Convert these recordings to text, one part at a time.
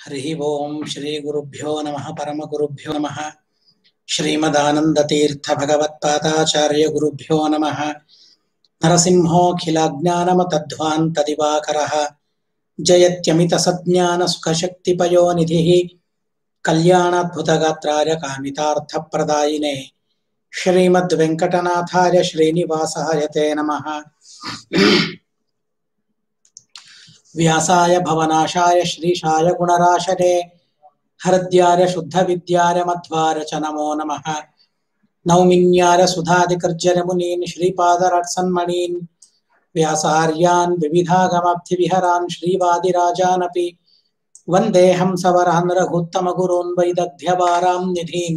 हरिः ओम् श्रीगुरुभ्यो नमः परमगुरुभ्यो नमः श्रीमदानन्दतीर्थभगवत्पादाचार्यगुरुभ्यो नमः नरसिंहोऽखिलाज्ञानमतध्वान्तदिवाकरः जयत्यमितसज्ञानसुखशक्तिपयोनिधिः कल्याणाद्भुतगात्राय कामितार्थप्रदायिने श्रीमद्वेङ्कटनाथाय श्रीनिवासाय ते नमः व्यासाय भवनाशाय श्रीशाय गुणराशने हरद्याय शुद्धविद्याय मध्वाय च नमो नमः नौमिन्याय सुधादिकर्जनमुनीन् श्रीपादरत्सन्मणीन् व्यासार्यान् विविधागमब्धिविहरान् श्रीवादिराजानपि वन्देऽहं सवरान् रघुत्तमगुरून् वैदग्ध्यवारां निधीन्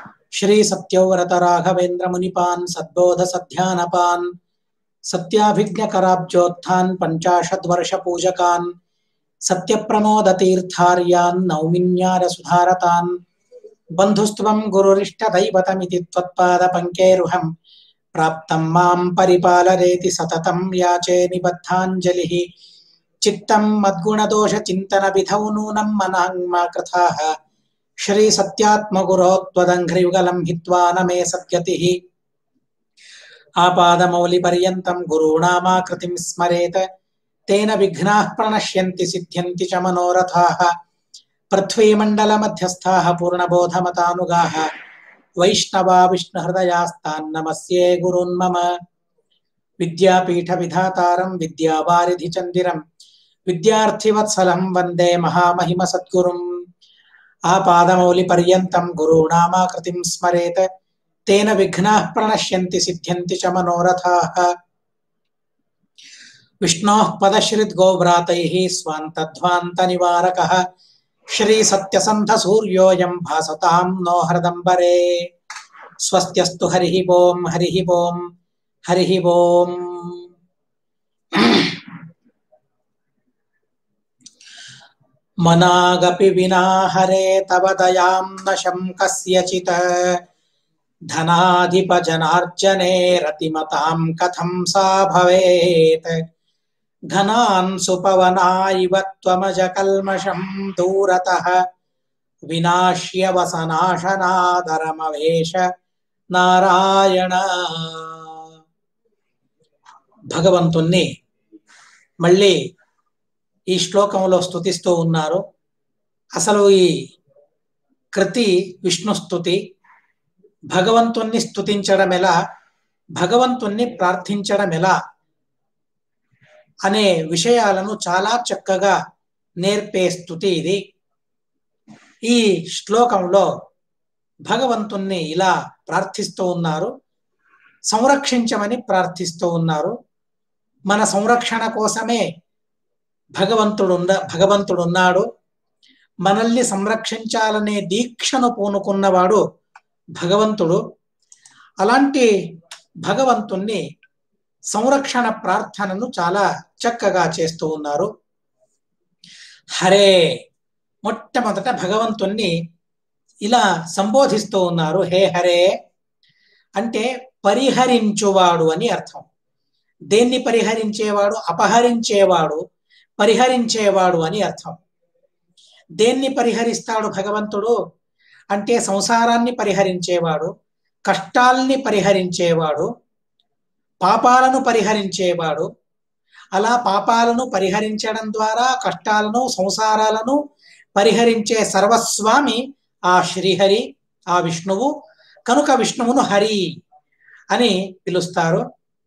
श्रीसत्यव्रतराघवेन्द्रमुनिपान् सद्बोधसध्यानपान् सत्याभिज्ञकराब्जोत्थान् पञ्चाशद्वर्षपूजकान् सत्यप्रमोदतीर्थार्यान् नौमिन्यारसुधारतान् बन्धुस्त्वं गुरुरिष्टदैवतमिति त्वत्पादपङ्केरुहं प्राप्तं मां परिपालरेति सततं याचे निबद्धाञ्जलिः चित्तं मद्गुणदोषचिन्तनविधौ नूनं मनाङ्मा कृथाः श्रीसत्यात्मगुरो त्वदङ्घ्रियुगलं हित्वा न मे सद्गतिः आपादमौलिपर्यन्तं गुरूणामाकृतिं स्मरेत तेन विघ्नाः प्रणश्यन्ति सिद्ध्यन्ति च मनोरथाः पृथ्वीमण्डलमध्यस्थाः पूर्णबोधमतानुगाः वैष्णवा विष्णुहृदयास्तान्नमस्ये गुरून् मम विद्यापीठविधातारं विद्यावारिधिचन्दिरं विद्यार्थिवत्सलं वन्दे महामहिमसद्गुरुम् आपादमौलिपर्यन्तं गुरूणामाकृतिं स्मरेत तेन विघ्नाः प्रणश्यन्ति सिद्ध्यन्ति च मनोरथाः विष्णोः पदश्रिद्गोव्रातैः स्वान्तध्वान्तनिवारकः श्रीसत्यसन्धसूर्योऽयं भासतां नो हृदम्बरे स्वस्त्यस्तु हरिः ॐ हरिः ॐ हरिः ॐ मनागपि विना हरे तव दयां न शङ्कस्यचित् धनाधिपजनार्जने रतिमतां कथं सा भवेत् घनान् सुपवना इव त्वमजकल्मषं दूरतः వినాశ్యవసనాశనాదరమవేశ నారాయణ భగవంతుణ్ణి మళ్ళీ ఈ శ్లోకంలో స్తుతిస్తూ ఉన్నారు అసలు ఈ కృతి విష్ణు స్తుతి భగవంతుణ్ణి స్తుతించడం ఎలా భగవంతుణ్ణి ప్రార్థించడం ఎలా అనే విషయాలను చాలా చక్కగా నేర్పే స్థుతి ఇది ఈ శ్లోకంలో భగవంతుణ్ణి ఇలా ప్రార్థిస్తూ ఉన్నారు సంరక్షించమని ప్రార్థిస్తూ ఉన్నారు మన సంరక్షణ కోసమే భగవంతుడు భగవంతుడు ఉన్నాడు మనల్ని సంరక్షించాలనే దీక్షను పూనుకున్నవాడు భగవంతుడు అలాంటి భగవంతుణ్ణి సంరక్షణ ప్రార్థనను చాలా చక్కగా చేస్తూ ఉన్నారు హరే మొట్టమొదట భగవంతుణ్ణి ఇలా సంబోధిస్తూ ఉన్నారు హే హరే అంటే పరిహరించువాడు అని అర్థం దేన్ని పరిహరించేవాడు అపహరించేవాడు పరిహరించేవాడు అని అర్థం దేన్ని పరిహరిస్తాడు భగవంతుడు అంటే సంసారాన్ని పరిహరించేవాడు కష్టాల్ని పరిహరించేవాడు పాపాలను పరిహరించేవాడు అలా పాపాలను పరిహరించడం ద్వారా కష్టాలను సంసారాలను పరిహరించే సర్వస్వామి ఆ శ్రీహరి ఆ విష్ణువు కనుక విష్ణువును హరి అని పిలుస్తారు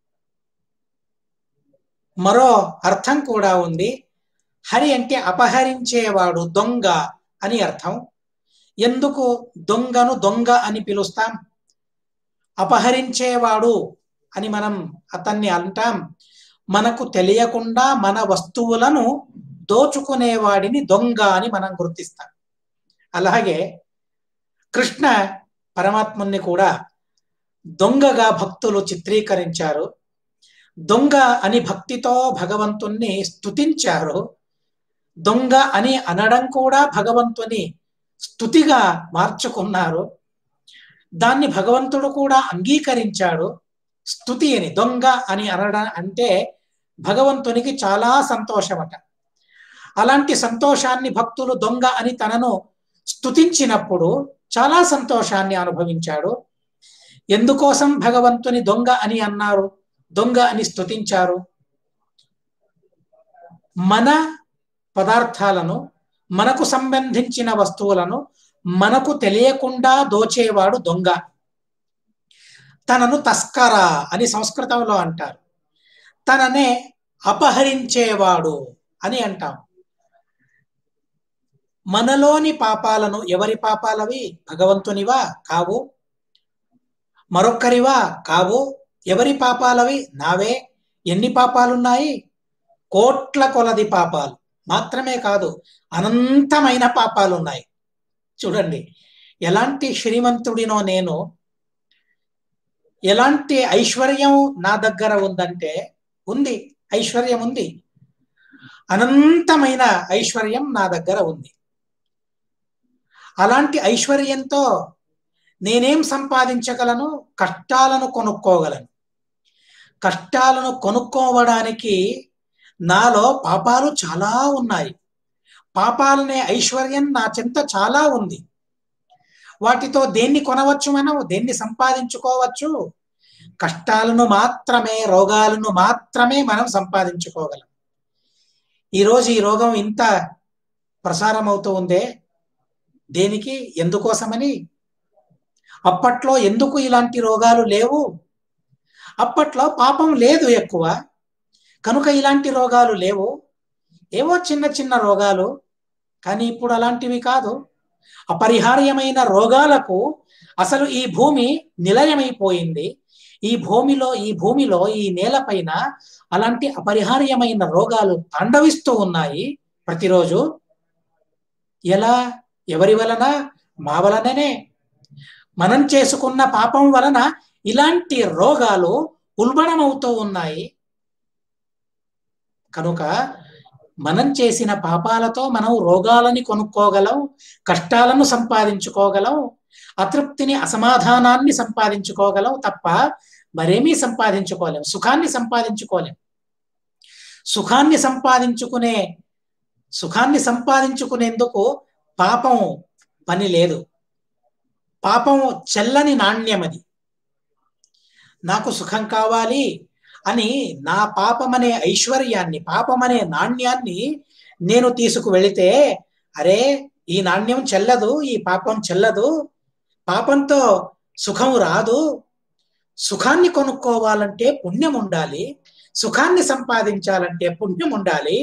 మరో అర్థం కూడా ఉంది హరి అంటే అపహరించేవాడు దొంగ అని అర్థం ఎందుకు దొంగను దొంగ అని పిలుస్తాం అపహరించేవాడు అని మనం అతన్ని అంటాం మనకు తెలియకుండా మన వస్తువులను దోచుకునేవాడిని దొంగ అని మనం గుర్తిస్తాం అలాగే కృష్ణ పరమాత్ముని కూడా దొంగగా భక్తులు చిత్రీకరించారు దొంగ అని భక్తితో భగవంతుణ్ణి స్తుతించారు దొంగ అని అనడం కూడా భగవంతుని స్థుతిగా మార్చుకున్నారు దాన్ని భగవంతుడు కూడా అంగీకరించాడు స్థుతి అని దొంగ అని అనడం అంటే భగవంతునికి చాలా సంతోషమట అలాంటి సంతోషాన్ని భక్తులు దొంగ అని తనను స్తుతించినప్పుడు చాలా సంతోషాన్ని అనుభవించాడు ఎందుకోసం భగవంతుని దొంగ అని అన్నారు దొంగ అని స్తుతించారు మన పదార్థాలను మనకు సంబంధించిన వస్తువులను మనకు తెలియకుండా దోచేవాడు దొంగ తనను తస్కర అని సంస్కృతంలో అంటారు తననే అపహరించేవాడు అని అంటాం మనలోని పాపాలను ఎవరి పాపాలవి భగవంతునివా కావు మరొక్కరివా కావు ఎవరి పాపాలవి నావే ఎన్ని పాపాలున్నాయి కోట్ల కొలది పాపాలు మాత్రమే కాదు అనంతమైన పాపాలు ఉన్నాయి చూడండి ఎలాంటి శ్రీమంతుడినో నేను ఎలాంటి ఐశ్వర్యం నా దగ్గర ఉందంటే ఉంది ఐశ్వర్యం ఉంది అనంతమైన ఐశ్వర్యం నా దగ్గర ఉంది అలాంటి ఐశ్వర్యంతో నేనేం సంపాదించగలను కష్టాలను కొనుక్కోగలను కష్టాలను కొనుక్కోవడానికి నాలో పాపాలు చాలా ఉన్నాయి పాపాలనే ఐశ్వర్యం నా చెంత చాలా ఉంది వాటితో దేన్ని కొనవచ్చు మనం దేన్ని సంపాదించుకోవచ్చు కష్టాలను మాత్రమే రోగాలను మాత్రమే మనం సంపాదించుకోగలం ఈరోజు ఈ రోగం ఇంత ప్రసారం అవుతూ ఉందే దేనికి ఎందుకోసమని అప్పట్లో ఎందుకు ఇలాంటి రోగాలు లేవు అప్పట్లో పాపం లేదు ఎక్కువ కనుక ఇలాంటి రోగాలు లేవు ఏవో చిన్న చిన్న రోగాలు కానీ ఇప్పుడు అలాంటివి కాదు అపరిహార్యమైన రోగాలకు అసలు ఈ భూమి నిలయమైపోయింది ఈ భూమిలో ఈ భూమిలో ఈ నేలపైన అలాంటి అపరిహార్యమైన రోగాలు తాండవిస్తూ ఉన్నాయి ప్రతిరోజు ఎలా ఎవరి వలన మా వలననే మనం చేసుకున్న పాపం వలన ఇలాంటి రోగాలు ఉల్బణమవుతూ ఉన్నాయి కనుక మనం చేసిన పాపాలతో మనం రోగాలని కొనుక్కోగలం కష్టాలను సంపాదించుకోగలం అతృప్తిని అసమాధానాన్ని సంపాదించుకోగలం తప్ప మరేమీ సంపాదించుకోలేం సుఖాన్ని సంపాదించుకోలేం సుఖాన్ని సంపాదించుకునే సుఖాన్ని సంపాదించుకునేందుకు పాపం పని లేదు పాపం చెల్లని నాణ్యం అది నాకు సుఖం కావాలి అని నా పాపమనే ఐశ్వర్యాన్ని పాపమనే నాణ్యాన్ని నేను తీసుకు వెళితే అరే ఈ నాణ్యం చెల్లదు ఈ పాపం చెల్లదు పాపంతో సుఖం రాదు సుఖాన్ని కొనుక్కోవాలంటే పుణ్యం ఉండాలి సుఖాన్ని సంపాదించాలంటే పుణ్యం ఉండాలి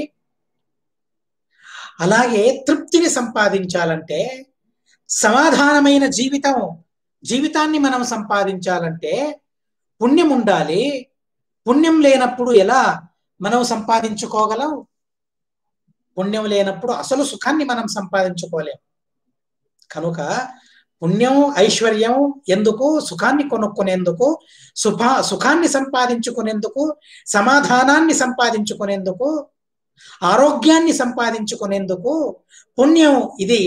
అలాగే తృప్తిని సంపాదించాలంటే సమాధానమైన జీవితం జీవితాన్ని మనం సంపాదించాలంటే పుణ్యం ఉండాలి పుణ్యం లేనప్పుడు ఎలా మనం సంపాదించుకోగలం పుణ్యం లేనప్పుడు అసలు సుఖాన్ని మనం సంపాదించుకోలేం కనుక పుణ్యం ఐశ్వర్యం ఎందుకు సుఖాన్ని కొనుక్కునేందుకు సుఖ సుఖాన్ని సంపాదించుకునేందుకు సమాధానాన్ని సంపాదించుకునేందుకు ఆరోగ్యాన్ని సంపాదించుకునేందుకు పుణ్యం ఇది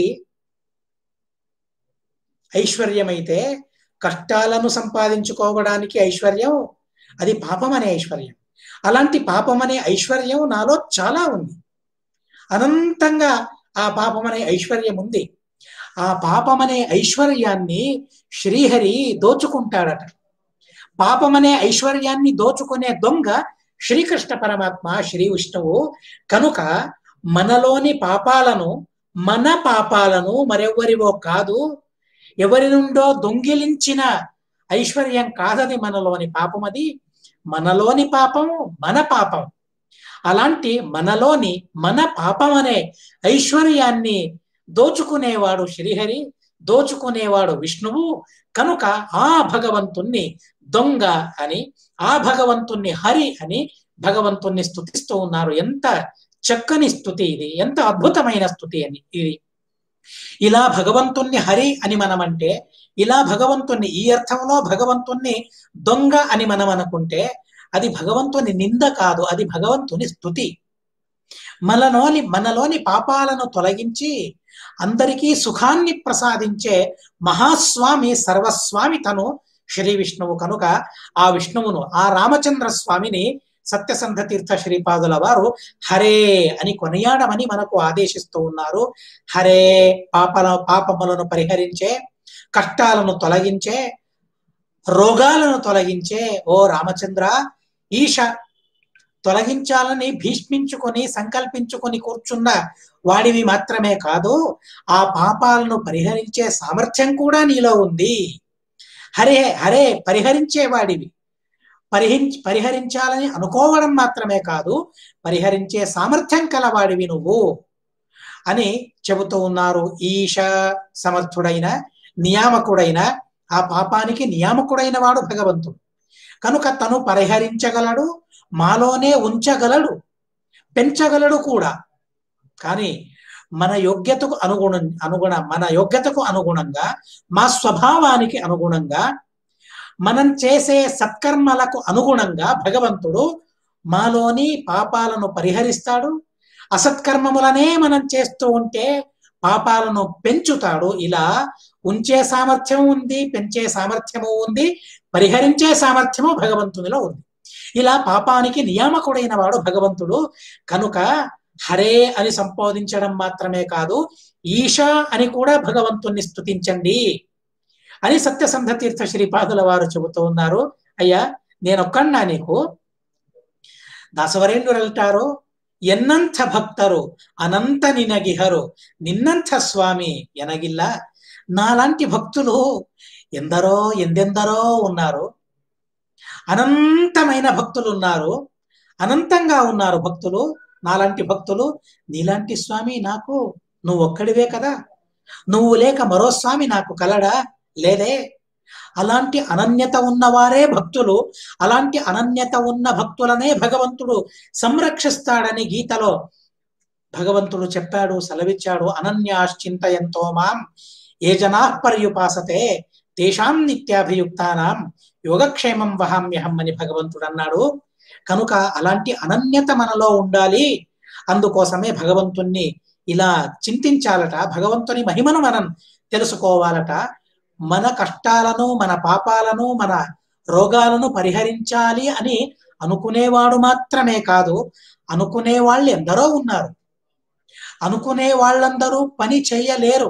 ఐశ్వర్యమైతే కష్టాలను సంపాదించుకోవడానికి ఐశ్వర్యం అది పాపం అనే ఐశ్వర్యం అలాంటి పాపం అనే ఐశ్వర్యం నాలో చాలా ఉంది అనంతంగా ఆ పాపం అనే ఐశ్వర్యం ఉంది ఆ పాపం అనే ఐశ్వర్యాన్ని శ్రీహరి దోచుకుంటాడట పాపం అనే ఐశ్వర్యాన్ని దోచుకునే దొంగ శ్రీకృష్ణ పరమాత్మ శ్రీ విష్ణువు కనుక మనలోని పాపాలను మన పాపాలను మరెవరివో కాదు ఎవరి నుండో దొంగిలించిన ఐశ్వర్యం కాదది మనలోని పాపం అది మనలోని పాపము మన పాపం అలాంటి మనలోని మన పాపం అనే ఐశ్వర్యాన్ని దోచుకునేవాడు శ్రీహరి దోచుకునేవాడు విష్ణువు కనుక ఆ భగవంతుణ్ణి దొంగ అని ఆ భగవంతుణ్ణి హరి అని భగవంతుణ్ణి స్థుతిస్తూ ఉన్నారు ఎంత చక్కని స్థుతి ఇది ఎంత అద్భుతమైన స్థుతి అని ఇది ఇలా భగవంతుణ్ణి హరి అని మనం అంటే ఇలా భగవంతుణ్ణి ఈ అర్థంలో భగవంతుణ్ణి దొంగ అని మనం అనుకుంటే అది భగవంతుని నింద కాదు అది భగవంతుని స్థుతి మనలోని మనలోని పాపాలను తొలగించి అందరికీ సుఖాన్ని ప్రసాదించే మహాస్వామి సర్వస్వామి తను శ్రీ విష్ణువు కనుక ఆ విష్ణువును ఆ రామచంద్ర స్వామిని సత్యసంధ తీర్థ శ్రీపాదుల వారు హరే అని కొనియాడమని మనకు ఆదేశిస్తూ ఉన్నారు హరే పాపల పాపములను పరిహరించే కష్టాలను తొలగించే రోగాలను తొలగించే ఓ రామచంద్ర ఈశ తొలగించాలని భీష్మించుకొని సంకల్పించుకొని కూర్చున్న వాడివి మాత్రమే కాదు ఆ పాపాలను పరిహరించే సామర్థ్యం కూడా నీలో ఉంది హరే హరే పరిహరించే వాడివి పరిహించి పరిహరించాలని అనుకోవడం మాత్రమే కాదు పరిహరించే సామర్థ్యం కలవాడివి నువ్వు అని చెబుతూ ఉన్నారు ఈశ సమర్థుడైన నియామకుడైన ఆ పాపానికి నియామకుడైన వాడు భగవంతుడు కనుక తను పరిహరించగలడు మాలోనే ఉంచగలడు పెంచగలడు కూడా కానీ మన యోగ్యతకు అనుగుణ అనుగుణ మన యోగ్యతకు అనుగుణంగా మా స్వభావానికి అనుగుణంగా మనం చేసే సత్కర్మలకు అనుగుణంగా భగవంతుడు మాలోని పాపాలను పరిహరిస్తాడు అసత్కర్మములనే మనం చేస్తూ ఉంటే పాపాలను పెంచుతాడు ఇలా ఉంచే సామర్థ్యం ఉంది పెంచే సామర్థ్యము ఉంది పరిహరించే సామర్థ్యము భగవంతునిలో ఉంది ఇలా పాపానికి నియామకుడైన వాడు భగవంతుడు కనుక హరే అని సంబోధించడం మాత్రమే కాదు ఈశ అని కూడా భగవంతుణ్ణి స్తుతించండి అని సత్యసంధ తీర్థ శ్రీపాదుల వారు చెబుతూ ఉన్నారు అయ్యా నేనొక్కన్నా నీకు దాసవరేంద్రులంటారు ఎన్నంత భక్తరు అనంత నినగిహరు నిన్నంత స్వామి ఎనగిల్ల నాలాంటి భక్తులు ఎందరో ఎందెందరో ఉన్నారు అనంతమైన భక్తులు ఉన్నారు అనంతంగా ఉన్నారు భక్తులు నాలాంటి భక్తులు నీలాంటి స్వామి నాకు నువ్వు ఒక్కడివే కదా నువ్వు లేక మరో స్వామి నాకు కలడా లేదే అలాంటి అనన్యత ఉన్నవారే భక్తులు అలాంటి అనన్యత ఉన్న భక్తులనే భగవంతుడు సంరక్షిస్తాడని గీతలో భగవంతుడు చెప్పాడు సెలవిచ్చాడు అనన్యాశ్చింతయంతో మాం ఏ జనా పర్యుపాసతే తేషాం నిత్యాభియుక్తానాం యోగక్షేమం వహామ్యహం అని భగవంతుడు అన్నాడు కనుక అలాంటి అనన్యత మనలో ఉండాలి అందుకోసమే భగవంతుణ్ణి ఇలా చింతించాలట భగవంతుని మహిమను మనం తెలుసుకోవాలట మన కష్టాలను మన పాపాలను మన రోగాలను పరిహరించాలి అని అనుకునేవాడు మాత్రమే కాదు అనుకునే వాళ్ళు ఎందరో ఉన్నారు అనుకునే వాళ్ళందరూ పని చేయలేరు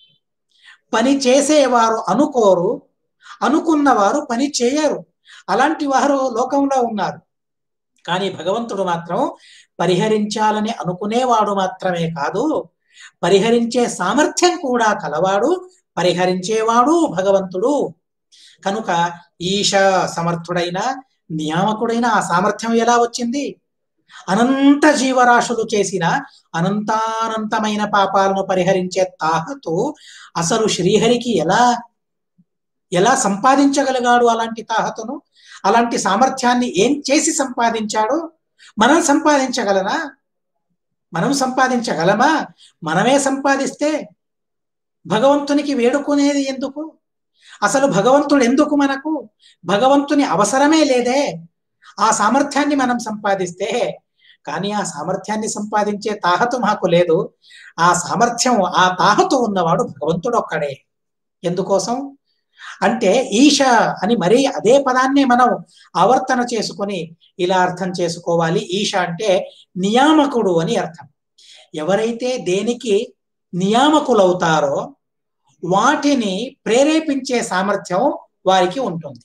పని చేసేవారు అనుకోరు అనుకున్నవారు పని చేయరు అలాంటి వారు లోకంలో ఉన్నారు కానీ భగవంతుడు మాత్రం పరిహరించాలని అనుకునేవాడు మాత్రమే కాదు పరిహరించే సామర్థ్యం కూడా కలవాడు పరిహరించేవాడు భగవంతుడు కనుక ఈశ సమర్థుడైన నియామకుడైన ఆ సామర్థ్యం ఎలా వచ్చింది అనంత జీవరాశులు చేసిన అనంతానంతమైన పాపాలను పరిహరించే తాహతు అసలు శ్రీహరికి ఎలా ఎలా సంపాదించగలిగాడు అలాంటి తాహతును అలాంటి సామర్థ్యాన్ని ఏం చేసి సంపాదించాడు మనం సంపాదించగలనా మనం సంపాదించగలమా మనమే సంపాదిస్తే భగవంతునికి వేడుకునేది ఎందుకు అసలు భగవంతుడు ఎందుకు మనకు భగవంతుని అవసరమే లేదే ఆ సామర్థ్యాన్ని మనం సంపాదిస్తే కానీ ఆ సామర్థ్యాన్ని సంపాదించే తాహతు మాకు లేదు ఆ సామర్థ్యం ఆ తాహతు ఉన్నవాడు భగవంతుడు ఒక్కడే ఎందుకోసం అంటే ఈశ అని మరీ అదే పదాన్ని మనం ఆవర్తన చేసుకొని ఇలా అర్థం చేసుకోవాలి ఈశ అంటే నియామకుడు అని అర్థం ఎవరైతే దేనికి నియామకులవుతారో వాటిని ప్రేరేపించే సామర్థ్యం వారికి ఉంటుంది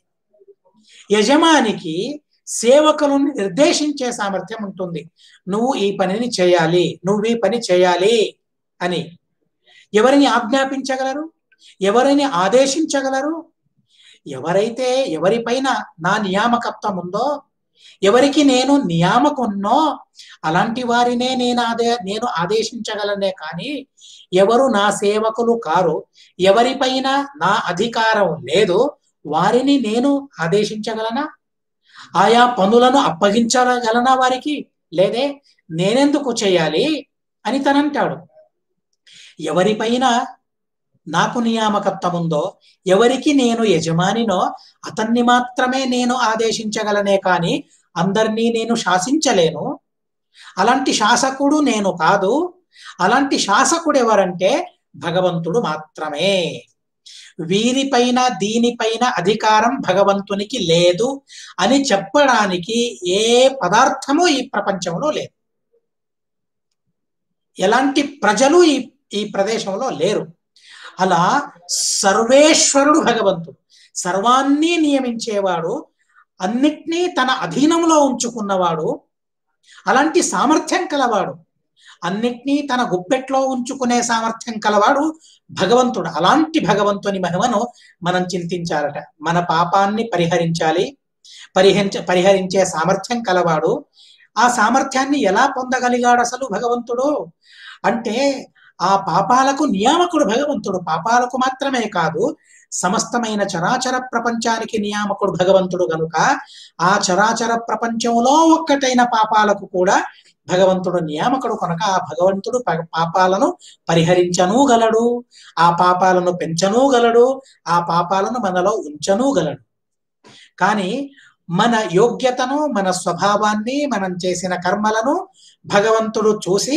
యజమానికి సేవకులను నిర్దేశించే సామర్థ్యం ఉంటుంది నువ్వు ఈ పనిని చేయాలి నువ్వు ఈ పని చేయాలి అని ఎవరిని ఆజ్ఞాపించగలరు ఎవరిని ఆదేశించగలరు ఎవరైతే ఎవరిపైన నా నియామకత్వం ఉందో ఎవరికి నేను నియామకున్నో అలాంటి వారినే నేను ఆదే నేను ఆదేశించగలనే కానీ ఎవరు నా సేవకులు కారు ఎవరిపైన నా అధికారం లేదు వారిని నేను ఆదేశించగలనా ఆయా పనులను అప్పగించగలనా వారికి లేదే నేనెందుకు చేయాలి అని తనంటాడు ఎవరిపైన నాకు నియామకత్వం ఉందో ఎవరికి నేను యజమానినో అతన్ని మాత్రమే నేను ఆదేశించగలనే కానీ అందరినీ నేను శాసించలేను అలాంటి శాసకుడు నేను కాదు అలాంటి శాసకుడు ఎవరంటే భగవంతుడు మాత్రమే వీరిపైన దీనిపైన అధికారం భగవంతునికి లేదు అని చెప్పడానికి ఏ పదార్థము ఈ ప్రపంచంలో లేదు ఎలాంటి ప్రజలు ఈ ఈ ప్రదేశంలో లేరు అలా సర్వేశ్వరుడు భగవంతుడు సర్వాన్ని నియమించేవాడు అన్నిటినీ తన అధీనంలో ఉంచుకున్నవాడు అలాంటి సామర్థ్యం కలవాడు అన్నిటినీ తన గుప్పెట్లో ఉంచుకునే సామర్థ్యం కలవాడు భగవంతుడు అలాంటి భగవంతుని మహిమను మనం చింతించాలట మన పాపాన్ని పరిహరించాలి పరిహరించ పరిహరించే సామర్థ్యం కలవాడు ఆ సామర్థ్యాన్ని ఎలా పొందగలిగాడు అసలు భగవంతుడు అంటే ఆ పాపాలకు నియామకుడు భగవంతుడు పాపాలకు మాత్రమే కాదు సమస్తమైన చరాచర ప్రపంచానికి నియామకుడు భగవంతుడు గనుక ఆ చరాచర ప్రపంచంలో ఒక్కటైన పాపాలకు కూడా భగవంతుడు నియామకుడు కనుక ఆ భగవంతుడు ప- పాపాలను పరిహరించను గలడు ఆ పాపాలను పెంచను గలడు ఆ పాపాలను మనలో ఉంచను గలడు కానీ మన యోగ్యతను మన స్వభావాన్ని మనం చేసిన కర్మలను భగవంతుడు చూసి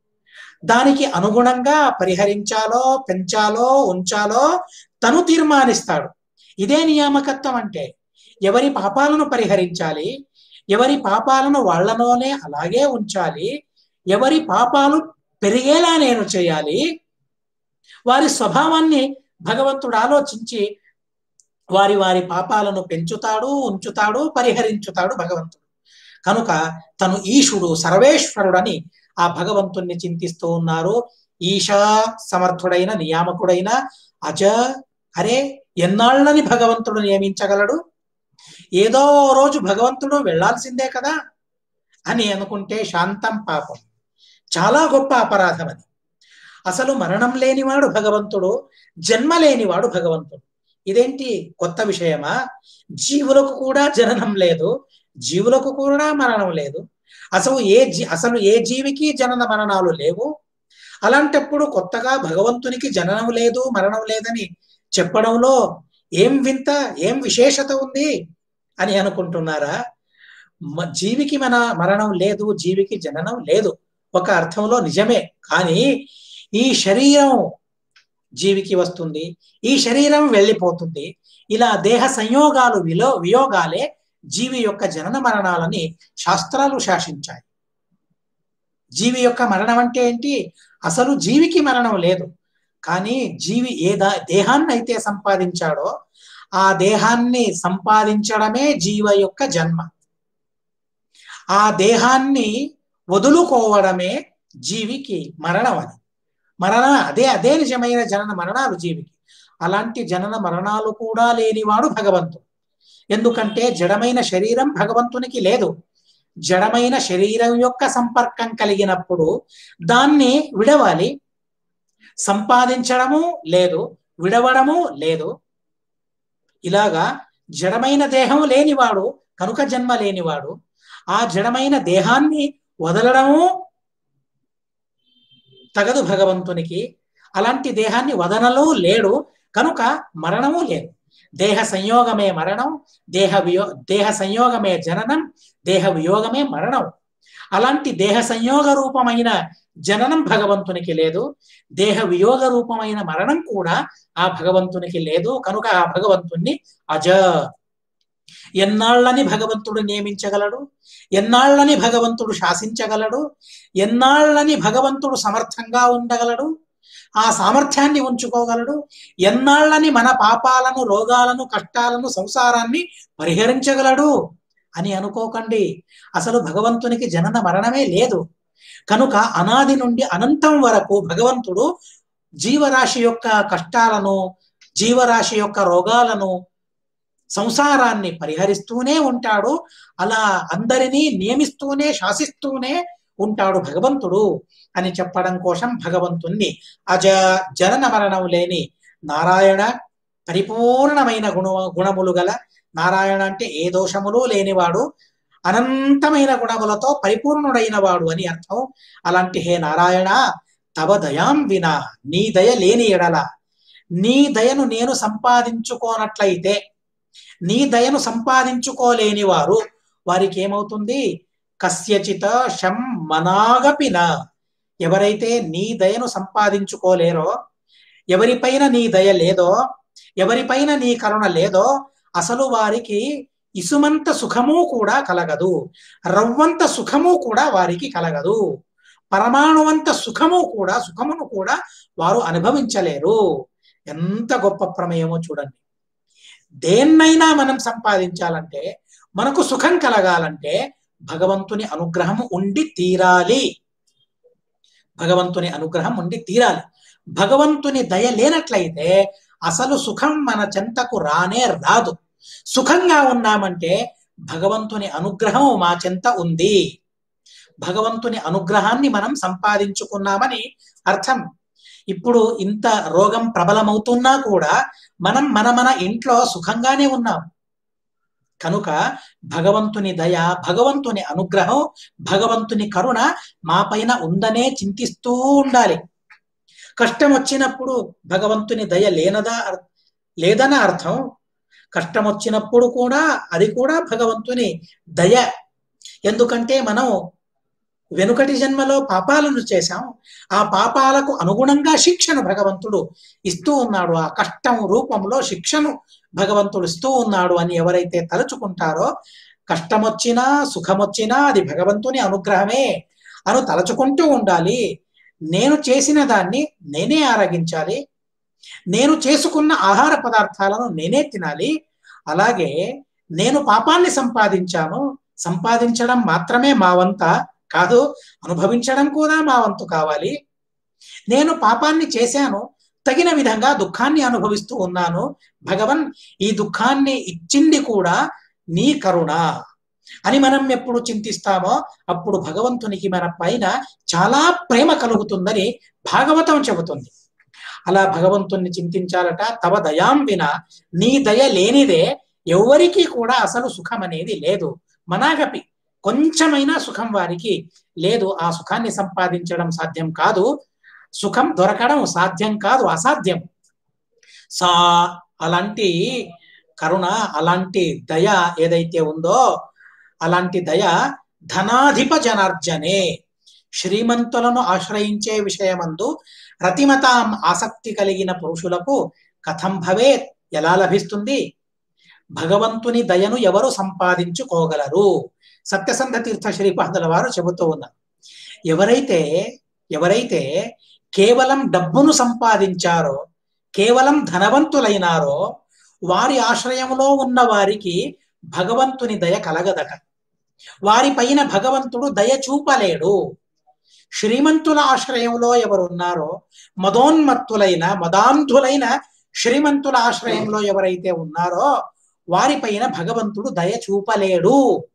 దానికి అనుగుణంగా పరిహరించాలో పెంచాలో ఉంచాలో తను తీర్మానిస్తాడు ఇదే నియామకత్వం అంటే ఎవరి పాపాలను పరిహరించాలి ఎవరి పాపాలను వాళ్ళలోనే అలాగే ఉంచాలి ఎవరి పాపాలు పెరిగేలా నేను చేయాలి వారి స్వభావాన్ని భగవంతుడు ఆలోచించి వారి వారి పాపాలను పెంచుతాడు ఉంచుతాడు పరిహరించుతాడు భగవంతుడు కనుక తను ఈశుడు సర్వేశ్వరుడని ఆ భగవంతుణ్ణి చింతిస్తూ ఉన్నారు ఈశా సమర్థుడైన నియామకుడైన అజ అరే ఎన్నాళ్ళని భగవంతుడు నియమించగలడు ఏదో రోజు భగవంతుడు వెళ్ళాల్సిందే కదా అని అనుకుంటే శాంతం పాపం చాలా గొప్ప అపరాధం అది అసలు మరణం లేనివాడు భగవంతుడు జన్మ లేనివాడు భగవంతుడు ఇదేంటి కొత్త విషయమా జీవులకు కూడా జననం లేదు జీవులకు కూడా మరణం లేదు అసలు ఏ జీ అసలు ఏ జీవికి జనన మరణాలు లేవు అలాంటప్పుడు కొత్తగా భగవంతునికి జననం లేదు మరణం లేదని చెప్పడంలో ఏం వింత ఏం విశేషత ఉంది అని అనుకుంటున్నారా మ- జీవికి మన మరణం లేదు జీవికి జననం లేదు ఒక అర్థంలో నిజమే కానీ ఈ శరీరం జీవికి వస్తుంది ఈ శరీరం వెళ్ళిపోతుంది ఇలా దేహ సంయోగాలు విలో వియోగాలే జీవి యొక్క జనన మరణాలని శాస్త్రాలు శాసించాయి జీవి యొక్క మరణం అంటే ఏంటి అసలు జీవికి మరణం లేదు కానీ జీవి ఏ దా దేహాన్ని అయితే సంపాదించాడో ఆ దేహాన్ని సంపాదించడమే జీవ యొక్క జన్మ ఆ దేహాన్ని వదులుకోవడమే జీవికి మరణం అది మరణ అదే అదే నిజమైన జనన మరణాలు జీవికి అలాంటి జనన మరణాలు కూడా లేనివాడు భగవంతుడు ఎందుకంటే జడమైన శరీరం భగవంతునికి లేదు జడమైన శరీరం యొక్క సంపర్కం కలిగినప్పుడు దాన్ని విడవాలి సంపాదించడము లేదు విడవడము లేదు ఇలాగా జడమైన దేహం లేనివాడు కనుక జన్మ లేనివాడు ఆ జడమైన దేహాన్ని వదలడము తగదు భగవంతునికి అలాంటి దేహాన్ని వదనలో లేడు కనుక మరణము లేదు దేహ సంయోగమే మరణం దేహ వియో దేహ సంయోగమే జననం దేహ వియోగమే మరణం అలాంటి దేహ సంయోగ రూపమైన జననం భగవంతునికి లేదు దేహ వియోగ రూపమైన మరణం కూడా ఆ భగవంతునికి లేదు కనుక ఆ భగవంతుణ్ణి అజ ఎన్నాళ్ళని భగవంతుడు నియమించగలడు ఎన్నాళ్ళని భగవంతుడు శాసించగలడు ఎన్నాళ్ళని భగవంతుడు సమర్థంగా ఉండగలడు ఆ సామర్థ్యాన్ని ఉంచుకోగలడు ఎన్నాళ్ళని మన పాపాలను రోగాలను కష్టాలను సంసారాన్ని పరిహరించగలడు అని అనుకోకండి అసలు భగవంతునికి జనన మరణమే లేదు కనుక అనాది నుండి అనంతం వరకు భగవంతుడు జీవరాశి యొక్క కష్టాలను జీవరాశి యొక్క రోగాలను సంసారాన్ని పరిహరిస్తూనే ఉంటాడు అలా అందరినీ నియమిస్తూనే శాసిస్తూనే ఉంటాడు భగవంతుడు అని చెప్పడం కోసం భగవంతుణ్ణి అజ జనన మరణం లేని నారాయణ పరిపూర్ణమైన గుణ గుణములు గల నారాయణ అంటే ఏ దోషములు లేనివాడు అనంతమైన గుణములతో పరిపూర్ణుడైన వాడు అని అర్థం అలాంటి హే నారాయణ తవ దయాం వినా నీ దయ లేని ఎడల నీ దయను నేను సంపాదించుకోనట్లయితే నీ దయను సంపాదించుకోలేని వారు వారికి ఏమవుతుంది కస్యచిత శం మనాగపిన ఎవరైతే నీ దయను సంపాదించుకోలేరో ఎవరిపైన నీ దయ లేదో ఎవరిపైన నీ కరుణ లేదో అసలు వారికి ఇసుమంత సుఖము కూడా కలగదు రవ్వంత సుఖము కూడా వారికి కలగదు పరమాణువంత సుఖము కూడా సుఖమును కూడా వారు అనుభవించలేరు ఎంత గొప్ప ప్రమేయమో చూడండి దేన్నైనా మనం సంపాదించాలంటే మనకు సుఖం కలగాలంటే భగవంతుని అనుగ్రహం ఉండి తీరాలి భగవంతుని అనుగ్రహం ఉండి తీరాలి భగవంతుని దయ లేనట్లయితే అసలు సుఖం మన చెంతకు రానే రాదు సుఖంగా ఉన్నామంటే భగవంతుని అనుగ్రహం మా చెంత ఉంది భగవంతుని అనుగ్రహాన్ని మనం సంపాదించుకున్నామని అర్థం ఇప్పుడు ఇంత రోగం ప్రబలమవుతున్నా కూడా మనం మన మన ఇంట్లో సుఖంగానే ఉన్నాం కనుక భగవంతుని దయ భగవంతుని అనుగ్రహం భగవంతుని కరుణ మా పైన ఉందనే చింతిస్తూ ఉండాలి కష్టం వచ్చినప్పుడు భగవంతుని దయ లేనదా లేదన అర్థం కష్టం వచ్చినప్పుడు కూడా అది కూడా భగవంతుని దయ ఎందుకంటే మనం వెనుకటి జన్మలో పాపాలను చేశాం ఆ పాపాలకు అనుగుణంగా శిక్షను భగవంతుడు ఇస్తూ ఉన్నాడు ఆ కష్టం రూపంలో శిక్షను భగవంతుడు ఇస్తూ ఉన్నాడు అని ఎవరైతే తలుచుకుంటారో కష్టం వచ్చినా సుఖం వచ్చినా అది భగవంతుని అనుగ్రహమే అను తలచుకుంటూ ఉండాలి నేను చేసిన దాన్ని నేనే ఆరగించాలి నేను చేసుకున్న ఆహార పదార్థాలను నేనే తినాలి అలాగే నేను పాపాన్ని సంపాదించాను సంపాదించడం మాత్రమే మా వంత కాదు అనుభవించడం కూడా మా వంతు కావాలి నేను పాపాన్ని చేశాను తగిన విధంగా దుఃఖాన్ని అనుభవిస్తూ ఉన్నాను భగవన్ ఈ దుఃఖాన్ని ఇచ్చింది కూడా నీ కరుణ అని మనం ఎప్పుడు చింతిస్తామో అప్పుడు భగవంతునికి మన పైన చాలా ప్రేమ కలుగుతుందని భాగవతం చెబుతుంది అలా భగవంతుణ్ణి చింతించాలట తవ దయాం విన నీ దయ లేనిదే ఎవరికి కూడా అసలు సుఖం అనేది లేదు మనాగపి కొంచెమైనా సుఖం వారికి లేదు ఆ సుఖాన్ని సంపాదించడం సాధ్యం కాదు సుఖం దొరకడం సాధ్యం కాదు అసాధ్యం సా అలాంటి కరుణ అలాంటి దయ ఏదైతే ఉందో అలాంటి దయ ధనాధిప జనార్జనే శ్రీమంతులను ఆశ్రయించే విషయమందు రతిమతాం ఆసక్తి కలిగిన పురుషులకు కథం భవేత్ ఎలా లభిస్తుంది భగవంతుని దయను ఎవరు సంపాదించుకోగలరు సత్యసంధ తీర్థ శ్రీపాదుల వారు చెబుతూ ఉన్నారు ఎవరైతే ఎవరైతే కేవలం డబ్బును సంపాదించారో కేవలం ధనవంతులైనారో వారి ఆశ్రయంలో ఉన్న వారికి భగవంతుని దయ కలగదట వారి పైన భగవంతుడు దయ చూపలేడు శ్రీమంతుల ఆశ్రయంలో ఎవరు ఉన్నారో మదోన్మత్తులైన మదాంధులైన శ్రీమంతుల ఆశ్రయంలో ఎవరైతే ఉన్నారో వారిపైన భగవంతుడు దయ చూపలేడు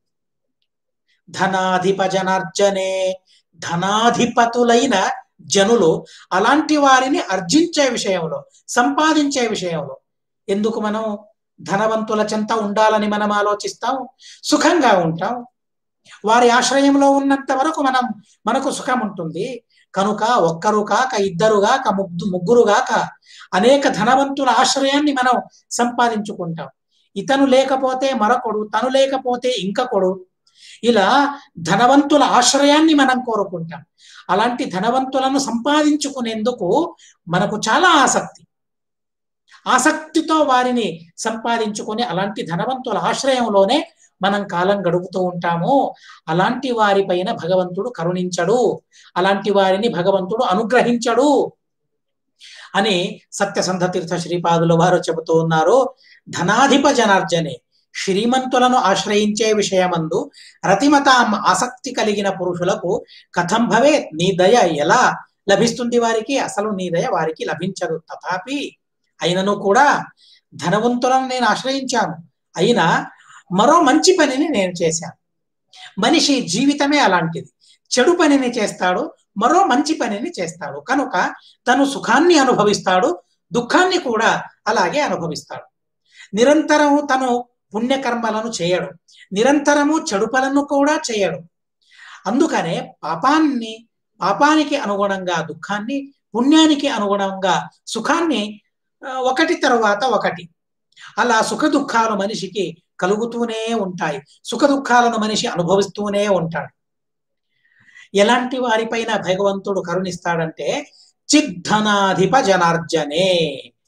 ధనాధిప జనార్జనే ధనాధిపతులైన జనులు అలాంటి వారిని అర్జించే విషయంలో సంపాదించే విషయంలో ఎందుకు మనం ధనవంతుల చెంత ఉండాలని మనం ఆలోచిస్తాం సుఖంగా ఉంటాం వారి ఆశ్రయంలో ఉన్నంత వరకు మనం మనకు సుఖం ఉంటుంది కనుక ఒక్కరు కాక ఇద్దరు కాక ముగ్గు ముగ్గురు కాక అనేక ధనవంతుల ఆశ్రయాన్ని మనం సంపాదించుకుంటాం ఇతను లేకపోతే మరొకడు తను లేకపోతే ఇంకొకడు ఇలా ధనవంతుల ఆశ్రయాన్ని మనం కోరుకుంటాం అలాంటి ధనవంతులను సంపాదించుకునేందుకు మనకు చాలా ఆసక్తి ఆసక్తితో వారిని సంపాదించుకొని అలాంటి ధనవంతుల ఆశ్రయంలోనే మనం కాలం గడుపుతూ ఉంటాము అలాంటి వారిపైన భగవంతుడు కరుణించడు అలాంటి వారిని భగవంతుడు అనుగ్రహించడు అని సత్యసంధ తీర్థ శ్రీపాదుల వారు చెబుతూ ఉన్నారు ధనాధిప జనార్జనే శ్రీమంతులను ఆశ్రయించే విషయమందు రతిమత ఆసక్తి కలిగిన పురుషులకు కథం భవే నీ దయ ఎలా లభిస్తుంది వారికి అసలు నీ దయ వారికి లభించదు తథాపి అయినను కూడా ధనవంతులను నేను ఆశ్రయించాను అయినా మరో మంచి పనిని నేను చేశాను మనిషి జీవితమే అలాంటిది చెడు పనిని చేస్తాడు మరో మంచి పనిని చేస్తాడు కనుక తను సుఖాన్ని అనుభవిస్తాడు దుఃఖాన్ని కూడా అలాగే అనుభవిస్తాడు నిరంతరం తను పుణ్యకర్మలను చేయడు నిరంతరము చెడు పనులను కూడా చేయడు అందుకనే పాపాన్ని పాపానికి అనుగుణంగా దుఃఖాన్ని పుణ్యానికి అనుగుణంగా సుఖాన్ని ఒకటి తరువాత ఒకటి అలా సుఖ దుఃఖాలు మనిషికి కలుగుతూనే ఉంటాయి సుఖ దుఃఖాలను మనిషి అనుభవిస్తూనే ఉంటాడు ఎలాంటి వారిపైన భగవంతుడు కరుణిస్తాడంటే చిద్ధనాధిప జనార్జనే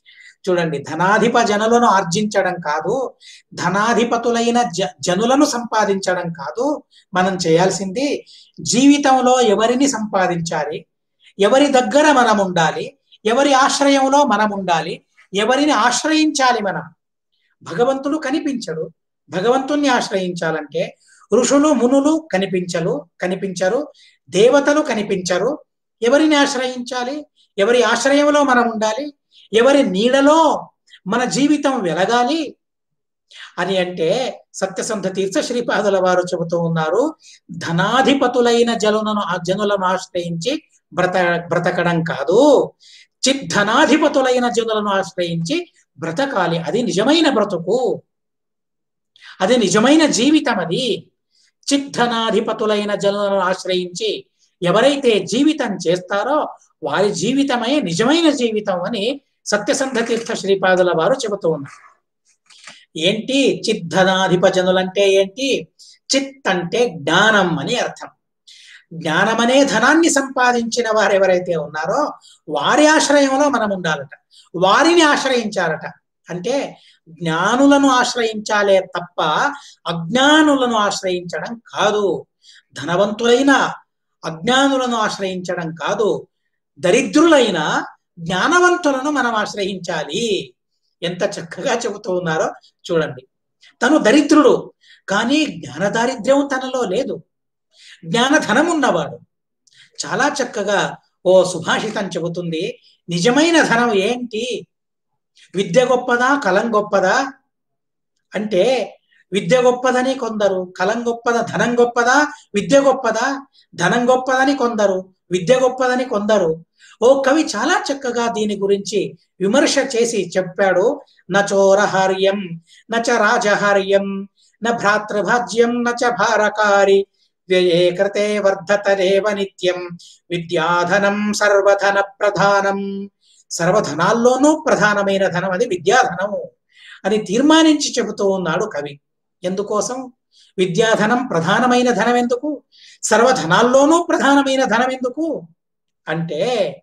చూడండి ధనాధిప జనులను ఆర్జించడం కాదు ధనాధిపతులైన జ జనులను సంపాదించడం కాదు మనం చేయాల్సింది జీవితంలో ఎవరిని సంపాదించాలి ఎవరి దగ్గర మనం ఉండాలి ఎవరి ఆశ్రయంలో మనం ఉండాలి ఎవరిని ఆశ్రయించాలి మనం భగవంతుడు కనిపించడు భగవంతుణ్ణి ఆశ్రయించాలంటే ఋషులు మునులు కనిపించరు కనిపించరు దేవతలు కనిపించరు ఎవరిని ఆశ్రయించాలి ఎవరి ఆశ్రయంలో మనం ఉండాలి ఎవరి నీడలో మన జీవితం వెలగాలి అని అంటే సత్యసంధ తీర్థ శ్రీపాదుల వారు చెబుతూ ఉన్నారు ధనాధిపతులైన జనులను జనులను ఆశ్రయించి బ్రత బ్రతకడం కాదు చిద్ధనాధిపతులైన జనులను ఆశ్రయించి బ్రతకాలి అది నిజమైన బ్రతుకు అది నిజమైన జీవితం అది చిద్ధనాధిపతులైన జనులను ఆశ్రయించి ఎవరైతే జీవితం చేస్తారో వారి జీవితమే నిజమైన జీవితం అని సత్యసంధ తీర్థ శ్రీపాదుల వారు చెబుతూ ఉన్నారు ఏంటి చిద్ధనాధిప జనులంటే ఏంటి చిత్ అంటే జ్ఞానం అని అర్థం జ్ఞానమనే ధనాన్ని సంపాదించిన వారు ఎవరైతే ఉన్నారో వారి ఆశ్రయంలో మనం ఉండాలట వారిని ఆశ్రయించాలట అంటే జ్ఞానులను ఆశ్రయించాలే తప్ప అజ్ఞానులను ఆశ్రయించడం కాదు ధనవంతులైన అజ్ఞానులను ఆశ్రయించడం కాదు దరిద్రులైన జ్ఞానవంతులను మనం ఆశ్రయించాలి ఎంత చక్కగా చెబుతూ ఉన్నారో చూడండి తను దరిద్రుడు కానీ జ్ఞాన దారిద్ర్యం తనలో లేదు జ్ఞానధనం ఉన్నవాడు చాలా చక్కగా ఓ సుభాషితం చెబుతుంది నిజమైన ధనం ఏంటి విద్య గొప్పదా కలం గొప్పదా అంటే విద్య గొప్పదని కొందరు కలం గొప్పదా ధనం గొప్పదా విద్య గొప్పదా ధనం గొప్పదని కొందరు విద్య గొప్పదని కొందరు ఓ కవి చాలా చక్కగా దీని గురించి విమర్శ చేసి చెప్పాడు నచోరహార్యం నచ రాజహార్యం న భ్రాతృభాజ్యం నచ భారకారి వ్యయే కృతే వర్ధతరేవ నిత్యం విద్యాధనం సర్వధన ప్రధానం సర్వధనాల్లోనూ ప్రధానమైన ధనం అది విద్యాధనము అని తీర్మానించి చెబుతూ ఉన్నాడు కవి ఎందుకోసం విద్యాధనం ప్రధానమైన ధనం ఎందుకు సర్వధనాల్లోనూ ప్రధానమైన ధనం ఎందుకు అంటే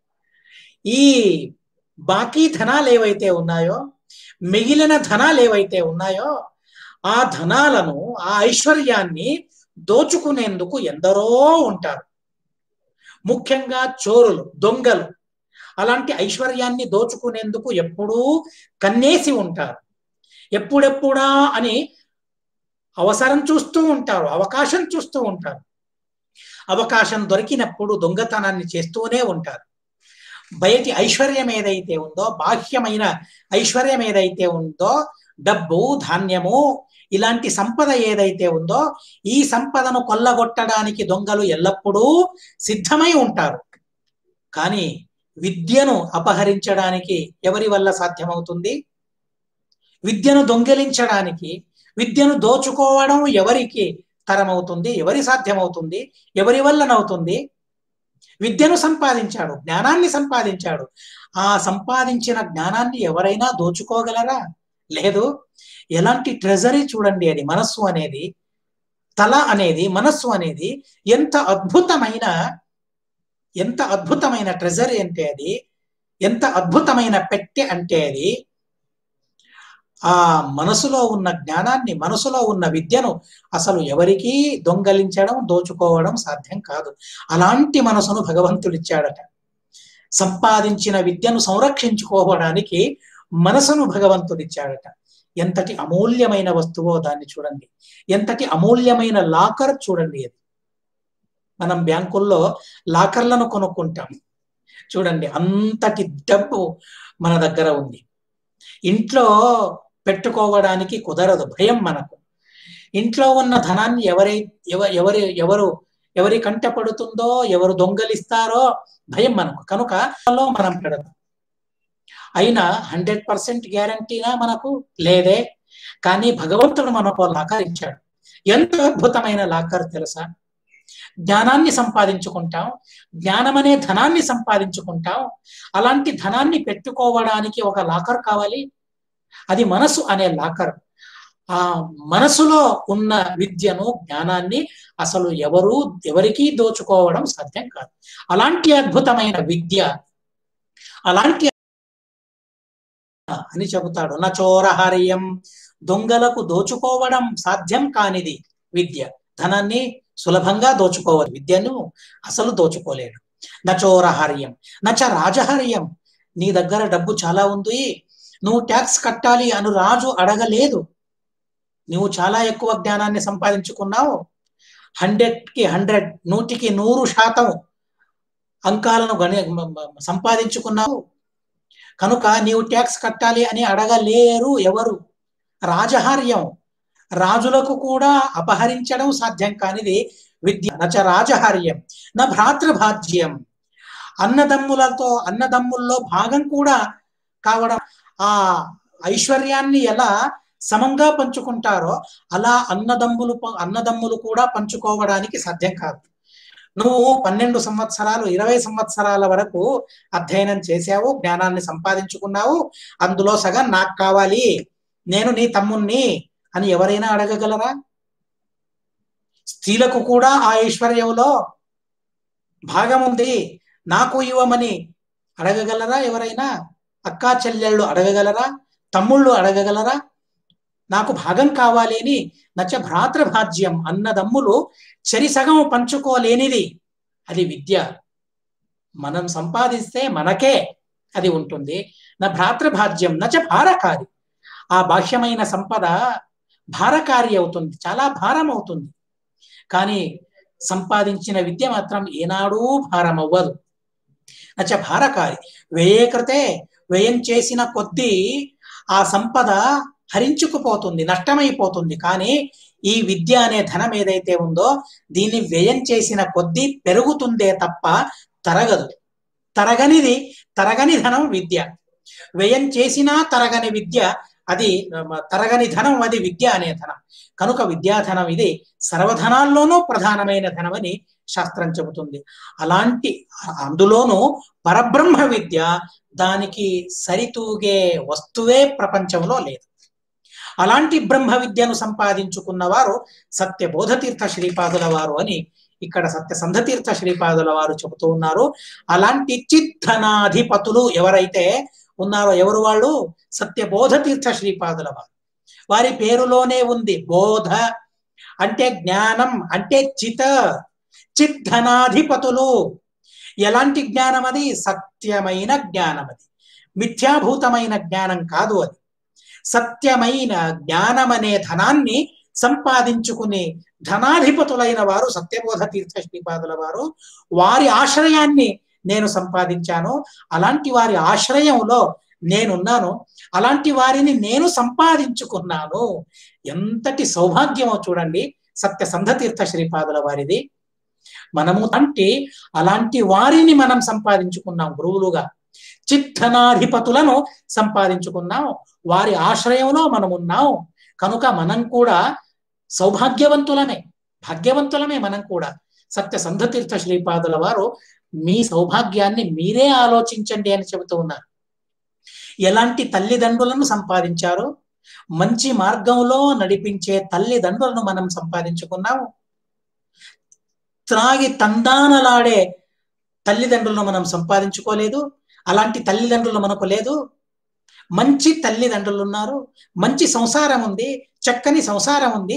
ఈ బాకీ ధనాలు ఏవైతే ఉన్నాయో మిగిలిన ధనాలు ఏవైతే ఉన్నాయో ఆ ధనాలను ఆ ఐశ్వర్యాన్ని దోచుకునేందుకు ఎందరో ఉంటారు ముఖ్యంగా చోరులు దొంగలు అలాంటి ఐశ్వర్యాన్ని దోచుకునేందుకు ఎప్పుడూ కన్నేసి ఉంటారు ఎప్పుడెప్పుడా అని అవసరం చూస్తూ ఉంటారు అవకాశం చూస్తూ ఉంటారు అవకాశం దొరికినప్పుడు దొంగతనాన్ని చేస్తూనే ఉంటారు బయటి ఐశ్వర్యం ఏదైతే ఉందో బాహ్యమైన ఐశ్వర్యం ఏదైతే ఉందో డబ్బు ధాన్యము ఇలాంటి సంపద ఏదైతే ఉందో ఈ సంపదను కొల్లగొట్టడానికి దొంగలు ఎల్లప్పుడూ సిద్ధమై ఉంటారు కానీ విద్యను అపహరించడానికి ఎవరి వల్ల సాధ్యమవుతుంది విద్యను దొంగిలించడానికి విద్యను దోచుకోవడం ఎవరికి తరమవుతుంది ఎవరి సాధ్యమవుతుంది ఎవరి వల్లనవుతుంది విద్యను సంపాదించాడు జ్ఞానాన్ని సంపాదించాడు ఆ సంపాదించిన జ్ఞానాన్ని ఎవరైనా దోచుకోగలరా లేదు ఎలాంటి ట్రెజరీ చూడండి అది మనస్సు అనేది తల అనేది మనస్సు అనేది ఎంత అద్భుతమైన ఎంత అద్భుతమైన ట్రెజరీ అంటే అది ఎంత అద్భుతమైన పెట్టె అంటే అది ఆ మనసులో ఉన్న జ్ఞానాన్ని మనసులో ఉన్న విద్యను అసలు ఎవరికీ దొంగలించడం దోచుకోవడం సాధ్యం కాదు అలాంటి మనసును భగవంతుడు ఇచ్చాడట సంపాదించిన విద్యను సంరక్షించుకోవడానికి మనసును భగవంతుడు ఇచ్చాడట ఎంతటి అమూల్యమైన వస్తువో దాన్ని చూడండి ఎంతటి అమూల్యమైన లాకర్ చూడండి అది మనం బ్యాంకుల్లో లాకర్లను కొనుక్కుంటాం చూడండి అంతటి డబ్బు మన దగ్గర ఉంది ఇంట్లో పెట్టుకోవడానికి కుదరదు భయం మనకు ఇంట్లో ఉన్న ధనాన్ని ఎవరై ఎవరి ఎవరు ఎవరి కంట పడుతుందో ఎవరు దొంగలిస్తారో భయం మనకు కనుక మనం పెడదాం అయినా హండ్రెడ్ పర్సెంట్ గ్యారంటీనా మనకు లేదే కానీ భగవంతుడు మనకు లాకర్ ఇచ్చాడు ఎంత అద్భుతమైన లాకర్ తెలుసా జ్ఞానాన్ని సంపాదించుకుంటాం జ్ఞానం అనే ధనాన్ని సంపాదించుకుంటాం అలాంటి ధనాన్ని పెట్టుకోవడానికి ఒక లాకర్ కావాలి అది మనసు అనే లాకర్ ఆ మనసులో ఉన్న విద్యను జ్ఞానాన్ని అసలు ఎవరు ఎవరికీ దోచుకోవడం సాధ్యం కాదు అలాంటి అద్భుతమైన విద్య అలాంటి అని చెబుతాడు నా చోరహర్యం దొంగలకు దోచుకోవడం సాధ్యం కానిది విద్య ధనాన్ని సులభంగా దోచుకోవాలి విద్యను అసలు దోచుకోలేడు నచోరహర్యం నచ రాజహర్యం నీ దగ్గర డబ్బు చాలా ఉంది నువ్వు ట్యాక్స్ కట్టాలి అను రాజు అడగలేదు నువ్వు చాలా ఎక్కువ జ్ఞానాన్ని సంపాదించుకున్నావు హండ్రెడ్ కి హండ్రెడ్ నూటికి నూరు శాతం అంకాలను గణి సంపాదించుకున్నావు కనుక నీవు ట్యాక్స్ కట్టాలి అని అడగలేరు ఎవరు రాజహార్యం రాజులకు కూడా అపహరించడం సాధ్యం కానిది విద్య నచ రాజహార్యం నా భ్రాతృభాజ్యం అన్నదమ్ములతో అన్నదమ్ముల్లో భాగం కూడా కావడం ఆ ఐశ్వర్యాన్ని ఎలా సమంగా పంచుకుంటారో అలా అన్నదమ్ములు అన్నదమ్ములు కూడా పంచుకోవడానికి సాధ్యం కాదు నువ్వు పన్నెండు సంవత్సరాలు ఇరవై సంవత్సరాల వరకు అధ్యయనం చేశావు జ్ఞానాన్ని సంపాదించుకున్నావు అందులో సగం నాకు కావాలి నేను నీ తమ్ముణ్ణి అని ఎవరైనా అడగగలరా స్త్రీలకు కూడా ఆ ఐశ్వర్యంలో భాగం ఉంది నాకు ఇవ్వమని అడగగలరా ఎవరైనా అక్కా చెల్లెళ్ళు అడగగలరా తమ్ముళ్ళు అడగగలరా నాకు భాగం కావాలి అని నచ్చ భ్రాతృభాజ్యం అన్నదమ్ములు సరిసగం పంచుకోలేనిది అది విద్య మనం సంపాదిస్తే మనకే అది ఉంటుంది నా భ్రాతృభాజ్యం నచ భారకారి ఆ బాహ్యమైన సంపద భారకారి అవుతుంది చాలా భారం అవుతుంది కానీ సంపాదించిన విద్య మాత్రం ఏనాడూ భారం అవ్వదు నచ్చ భారకారి వ్యయకృతే వ్యయం చేసిన కొద్దీ ఆ సంపద హరించుకుపోతుంది నష్టమైపోతుంది కానీ ఈ విద్య అనే ధనం ఏదైతే ఉందో దీన్ని వ్యయం చేసిన కొద్దీ పెరుగుతుందే తప్ప తరగదు తరగనిది తరగని ధనం విద్య వ్యయం చేసినా తరగని విద్య అది తరగని ధనం అది విద్య అనే ధనం కనుక విద్యాధనం ఇది సర్వధనాల్లోనూ ప్రధానమైన ధనం అని శాస్త్రం చెబుతుంది అలాంటి అందులోనూ పరబ్రహ్మ విద్య దానికి సరితూగే వస్తువే ప్రపంచంలో లేదు అలాంటి బ్రహ్మ విద్యను సంపాదించుకున్న వారు సత్యబోధతీర్థ శ్రీపాదుల వారు అని ఇక్కడ సత్య సంధతీర్థ శ్రీపాదుల వారు చెబుతూ ఉన్నారు అలాంటి చిద్ధనాధిపతులు ఎవరైతే ఉన్నారో ఎవరు వాళ్ళు సత్యబోధతీర్థ శ్రీపాదుల వారు వారి పేరులోనే ఉంది బోధ అంటే జ్ఞానం అంటే చిత చిద్ధనాధిపతులు ఎలాంటి జ్ఞానం అది సత్యమైన జ్ఞానం అది మిథ్యాభూతమైన జ్ఞానం కాదు అది సత్యమైన జ్ఞానం అనే ధనాన్ని సంపాదించుకునే ధనాధిపతులైన వారు సత్యబోధ తీర్థ శ్రీపాదుల వారు వారి ఆశ్రయాన్ని నేను సంపాదించాను అలాంటి వారి ఆశ్రయంలో నేనున్నాను అలాంటి వారిని నేను సంపాదించుకున్నాను ఎంతటి సౌభాగ్యమో చూడండి సత్య సంధతీర్థ శ్రీపాదుల వారిది మనము అంటే అలాంటి వారిని మనం సంపాదించుకున్నాం గురువులుగా చిత్తనాధిపతులను సంపాదించుకున్నాం వారి ఆశ్రయంలో మనం ఉన్నాం కనుక మనం కూడా సౌభాగ్యవంతులమే భాగ్యవంతులమే మనం కూడా సత్య సంధతీర్థ శ్రీపాదుల వారు మీ సౌభాగ్యాన్ని మీరే ఆలోచించండి అని చెబుతూ ఉన్నారు ఎలాంటి తల్లిదండ్రులను సంపాదించారు మంచి మార్గంలో నడిపించే తల్లిదండ్రులను మనం సంపాదించుకున్నాము త్రాగి తందానలాడే తల్లిదండ్రులను మనం సంపాదించుకోలేదు అలాంటి తల్లిదండ్రులు మనకు లేదు మంచి తల్లిదండ్రులు ఉన్నారు మంచి సంసారం ఉంది చక్కని సంసారం ఉంది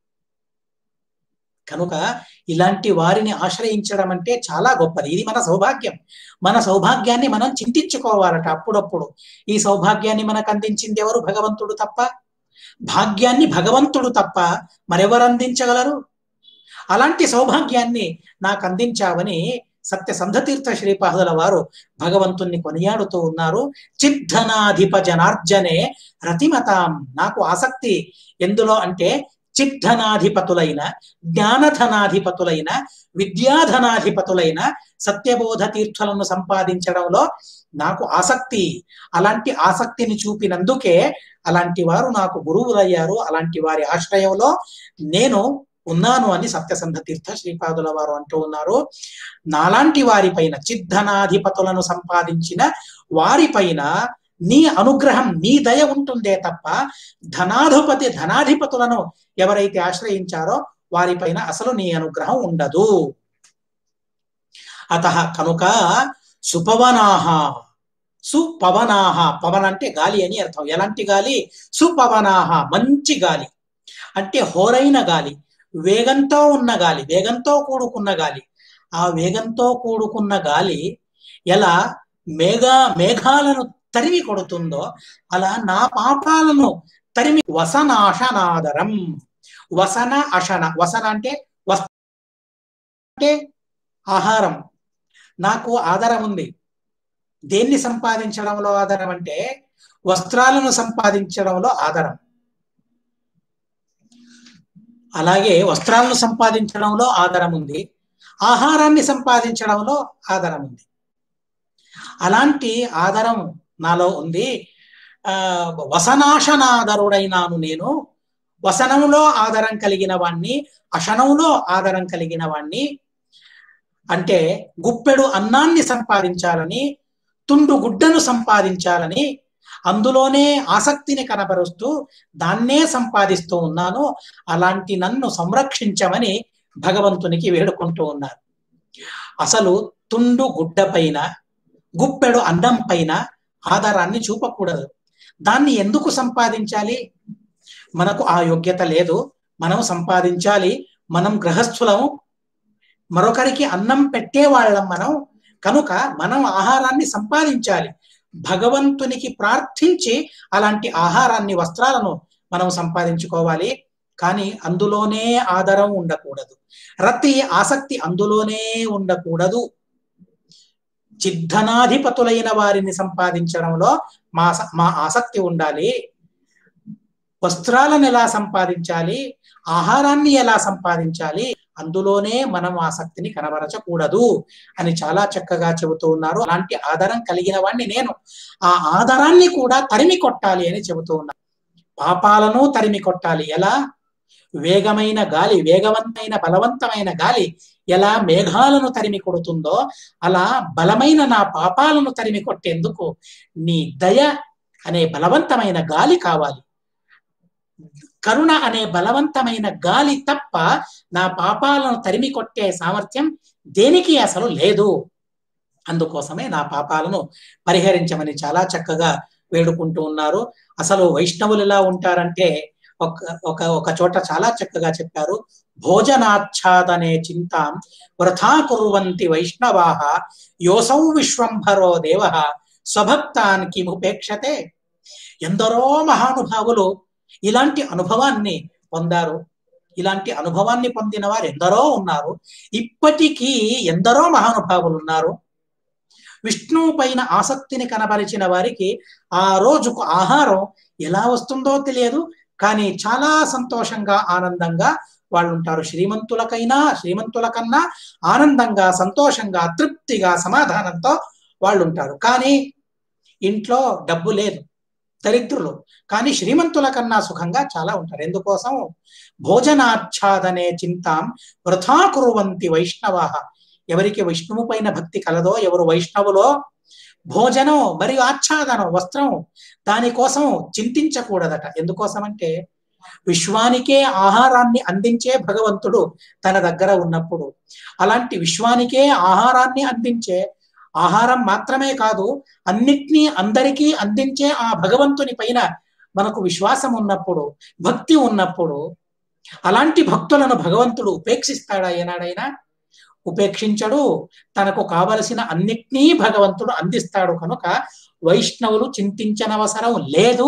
కనుక ఇలాంటి వారిని ఆశ్రయించడం అంటే చాలా గొప్పది ఇది మన సౌభాగ్యం మన సౌభాగ్యాన్ని మనం చింతించుకోవాలట అప్పుడప్పుడు ఈ సౌభాగ్యాన్ని మనకు అందించింది ఎవరు భగవంతుడు తప్ప భాగ్యాన్ని భగవంతుడు తప్ప మరెవరు అందించగలరు అలాంటి సౌభాగ్యాన్ని నాకు అందించావని సత్య సంధతీర్థ శ్రీపాదుల వారు భగవంతుణ్ణి కొనియాడుతూ ఉన్నారు చిద్ధనాధిప జనార్జనే రతిమతాం నాకు ఆసక్తి ఎందులో అంటే చిద్ధనాధిపతులైన జ్ఞానధనాధిపతులైన విద్యాధనాధిపతులైన సత్యబోధ తీర్థులను సంపాదించడంలో నాకు ఆసక్తి అలాంటి ఆసక్తిని చూపినందుకే అలాంటి వారు నాకు గురువులయ్యారు అలాంటి వారి ఆశ్రయంలో నేను ఉన్నాను అని సత్యసంధ తీర్థ శ్రీపాదుల వారు అంటూ ఉన్నారు నాలాంటి వారిపైన చిద్ధనాధిపతులను సంపాదించిన వారిపైన నీ అనుగ్రహం నీ దయ ఉంటుందే తప్ప ధనాధిపతి ధనాధిపతులను ఎవరైతే ఆశ్రయించారో వారిపైన అసలు నీ అనుగ్రహం ఉండదు అత కనుక సుపవనాహ సుపవనాహ పవన అంటే గాలి అని అర్థం ఎలాంటి గాలి సుపవనాహ మంచి గాలి అంటే హోరైన గాలి వేగంతో ఉన్న గాలి వేగంతో కూడుకున్న గాలి ఆ వేగంతో కూడుకున్న గాలి ఎలా మేఘ మేఘాలను తరిమి కొడుతుందో అలా నా పాపాలను తరిమి వసనాశనాదరం వసన అశన వసన అంటే వస్ అంటే ఆహారం నాకు ఆధారం ఉంది దేన్ని సంపాదించడంలో ఆధారం అంటే వస్త్రాలను సంపాదించడంలో ఆధారం అలాగే వస్త్రాలను సంపాదించడంలో ఆధారం ఉంది ఆహారాన్ని సంపాదించడంలో ఆధారం ఉంది అలాంటి ఆధారం నాలో ఉంది ఆ వసనాశనాదరుడైనాను నేను వసనంలో ఆధారం కలిగిన వాణ్ణి అశనంలో ఆధారం కలిగిన వాణ్ణి అంటే గుప్పెడు అన్నాన్ని సంపాదించాలని తుండు గుడ్డను సంపాదించాలని అందులోనే ఆసక్తిని కనబరుస్తూ దాన్నే సంపాదిస్తూ ఉన్నాను అలాంటి నన్ను సంరక్షించమని భగవంతునికి వేడుకుంటూ ఉన్నారు అసలు తుండు గుడ్డ పైన గుప్పెడు అన్నం పైన ఆధారాన్ని చూపకూడదు దాన్ని ఎందుకు సంపాదించాలి మనకు ఆ యోగ్యత లేదు మనం సంపాదించాలి మనం గ్రహస్థులము మరొకరికి అన్నం పెట్టేవాళ్ళం మనం కనుక మనం ఆహారాన్ని సంపాదించాలి భగవంతునికి ప్రార్థించి అలాంటి ఆహారాన్ని వస్త్రాలను మనం సంపాదించుకోవాలి కానీ అందులోనే ఆధారం ఉండకూడదు రతి ఆసక్తి అందులోనే ఉండకూడదు చిద్ధనాధిపతులైన వారిని సంపాదించడంలో మా మా ఆసక్తి ఉండాలి వస్త్రాలను ఎలా సంపాదించాలి ఆహారాన్ని ఎలా సంపాదించాలి అందులోనే మనం ఆసక్తిని కనబరచకూడదు అని చాలా చక్కగా చెబుతూ ఉన్నారు అలాంటి ఆధారం కలిగిన వాడిని నేను ఆ ఆధారాన్ని కూడా తరిమి కొట్టాలి అని చెబుతూ ఉన్నారు పాపాలను తరిమి కొట్టాలి ఎలా వేగమైన గాలి వేగవంతమైన బలవంతమైన గాలి ఎలా మేఘాలను తరిమి కొడుతుందో అలా బలమైన నా పాపాలను తరిమి కొట్టేందుకు నీ దయ అనే బలవంతమైన గాలి కావాలి కరుణ అనే బలవంతమైన గాలి తప్ప నా పాపాలను తరిమి కొట్టే సామర్థ్యం దేనికి అసలు లేదు అందుకోసమే నా పాపాలను పరిహరించమని చాలా చక్కగా వేడుకుంటూ ఉన్నారు అసలు వైష్ణవులు ఎలా ఉంటారంటే ఒక ఒక ఒక చోట చాలా చక్కగా చెప్పారు భోజనాచ్ఛాదనే చింతాం వృథా కుర్వంతి వైష్ణవాహ యోసౌ విశ్వంభరో దేవ స్వభక్తాన్ కిముపేక్షతే ఎందరో మహానుభావులు ఇలాంటి అనుభవాన్ని పొందారు ఇలాంటి అనుభవాన్ని పొందిన వారు ఎందరో ఉన్నారు ఇప్పటికీ ఎందరో మహానుభావులు ఉన్నారు విష్ణువు పైన ఆసక్తిని కనబరిచిన వారికి ఆ రోజుకు ఆహారం ఎలా వస్తుందో తెలియదు కానీ చాలా సంతోషంగా ఆనందంగా వాళ్ళు ఉంటారు శ్రీమంతులకైనా శ్రీమంతుల కన్నా ఆనందంగా సంతోషంగా తృప్తిగా సమాధానంతో వాళ్ళు ఉంటారు కానీ ఇంట్లో డబ్బు లేదు దరిద్రులు కానీ శ్రీమంతుల కన్నా సుఖంగా చాలా ఉంటారు ఎందుకోసం భోజనాచ్ఛాదనే చింతాం వృథా కురువంతి వైష్ణవ ఎవరికి విష్ణువు పైన భక్తి కలదో ఎవరు వైష్ణవులో భోజనం మరియు ఆచ్ఛాదనం వస్త్రం దానికోసం చింతించకూడదట ఎందుకోసం అంటే విశ్వానికే ఆహారాన్ని అందించే భగవంతుడు తన దగ్గర ఉన్నప్పుడు అలాంటి విశ్వానికే ఆహారాన్ని అందించే ఆహారం మాత్రమే కాదు అన్నిటినీ అందరికీ అందించే ఆ భగవంతుని పైన మనకు విశ్వాసం ఉన్నప్పుడు భక్తి ఉన్నప్పుడు అలాంటి భక్తులను భగవంతుడు ఉపేక్షిస్తాడా ఏనాడైనా ఉపేక్షించడు తనకు కావలసిన అన్నిటినీ భగవంతుడు అందిస్తాడు కనుక వైష్ణవులు చింతించనవసరం లేదు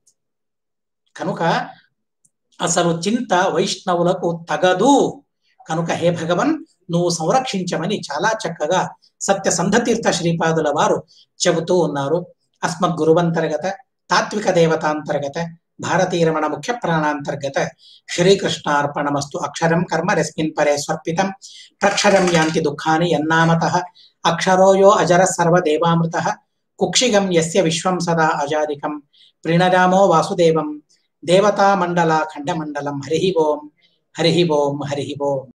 కనుక అసలు చింత వైష్ణవులకు తగదు కనుక హే భగవన్ నువ్వు సంరక్షించమని చాలా చక్కగా సత్య సంధతీర్థ శ్రీపాదుల వారు చెబుతూ ఉన్నారు అస్మద్ గురువంతర్గత తాత్విక దేవతాంతర్గత భారతీరమణ ముఖ్య ప్రాణాంతర్గత శ్రీకృష్ణార్పణమస్తు అక్షరం కర్మ రస్మిన్ పరే స్వర్పితం ప్రక్షరం యాంతి దుఃఖాని యన్నామత అక్షరో యో అజర సర్వదేవామృత కుక్షిగం యస్య విశ్వం సదా అజాదికం ప్రణరామో వాసుదేవం దేవతా మండల ఖండమండలం హరి ఓం హరి ఓం హరి ఓం